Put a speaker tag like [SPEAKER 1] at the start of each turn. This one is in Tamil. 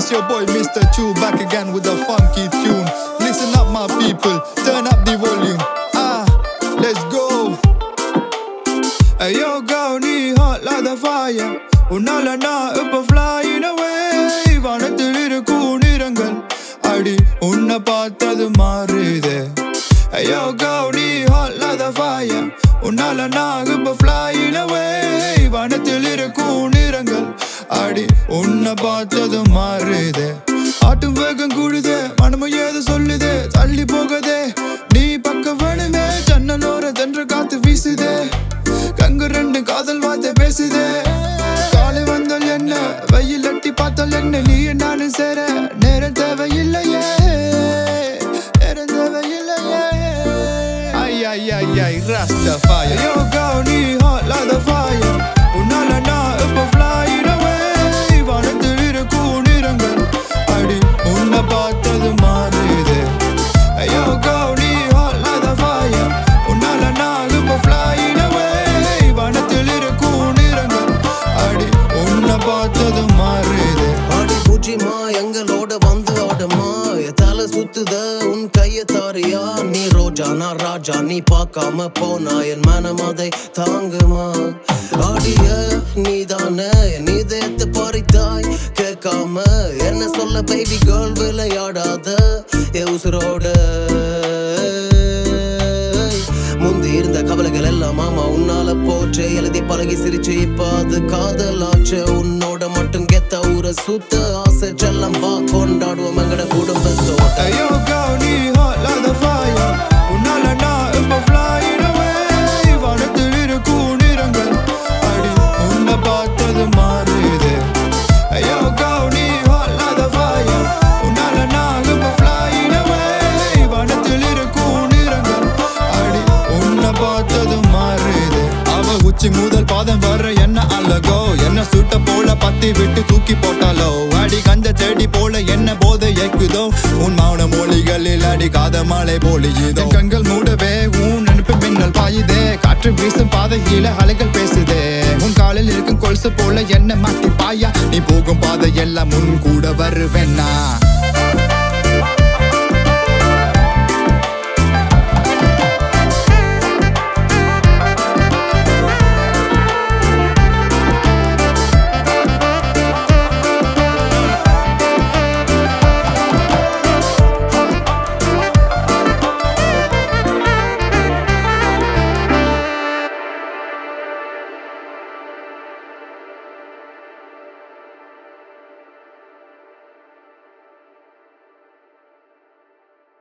[SPEAKER 1] It's your boy Mr. Chu back again with a funky tune. Listen up, my people, turn up the volume. Ah, let's go. Hey, yo, go, நீ hot like the fire. உன்னால நான் இப்ப flying away. வானத்தில் இருக்கும் நிறங்கள் அடி உன்னை பார்த்தது மாறுதே Hey, yo, go, நீ hot like the fire. உன்னால நான் இப்ப flying away. வானத்தில் இருக்கும் நிறங்கள் அடி உன்னை பார்த்தது மாறுதே ஆட்டும் வேகம் கூடுதே மனமும் ஏது சொல்லுதே தள்ளி போகுதே நீ பக்க வேணுமே ஜன்னலோர தென்ற காத்து வீசுதே கங்கு ரெண்டு காதல் வார்த்தை பேசுதே காலை வந்தால் என்ன வெயில் அட்டி பார்த்தால் என்ன நீ நானும் சேர நேரம் தேவையில்லையே நேரம் தேவையில்லையே ஐ ஐ ஐ ஐ Rastafari Yo go நீ hot like the fire உன்னால நான் இப்ப flying away வானத்தில் இருக்கும் நிறங்கள் அடி உன்னை பார்த்தது மாறுதே Yo go நீ hot like the fire உன்னால நான் இப்ப flying away வானத்தில் இருக்கும் நிறங்கள் அடி உன்னை பார்த்தது மாறுதே
[SPEAKER 2] ஆடி பூச்சிமா எங்களோட வந்து ஆடுமா என் தலை சுத்துத உன் கைய தாரியா நீ ரோஜா நான் ராஜா நீ பார்க்காம போனா என் மனம் அதை தாங்குமா ஆடிய நீதானே என் இதயத்தை பறித்தாய் கேட்காம என்ன சொல்ல பேபி கேர்ள் விளையாடாத என் உசுரோட முந்தி இருந்த கவலைகள் எல்லாம் மாமா உன்னால போச்சு எழுதி பழகி சிரிச்சு இப்ப அது காதலாச்சு உன்னோட மட்டும் கெத்த ஊரை சுத்த ஆசை செல்லம் வா கொண்டாடுவோம் எங்கட குடும்பத்தோட
[SPEAKER 1] Yo go நீ hot like the fire உன்னால நான் இப்ப flying away வானத்தில் இருக்கும் நிறங்கள் அடி உன்னை பார்த்தது மாறுதே Yo go நீ hot like the fire உன்னால நான் இப்ப flying away வானத்தில் இருக்கும் நிறங்கள் அடி உன்னை பார்த்தது மாறுதே அவ உச்சி முதல் பாதம் வர என்ன அழகோ என்ன சுட்ட போல பத்தி விட்டு தூக்கி போட்டாலோ அடி கஞ்ச செடி போல என்ன போதை ஏக்குதோ உன் மௌன மொழிகளில் அடிக்காத மழை பொழியுதோ என் கண்கள் மூடவே உன் நினைப்பு மின்னல் பாயுதே காற்று வீசும் பாதையில அலைகள் பேசுதே உன் காலில் இருக்கும் கொலுசு போல என்ன மாட்டி பாயா நீ போகும் பாதை எல்லாம் முன் கூட வருவேன்னா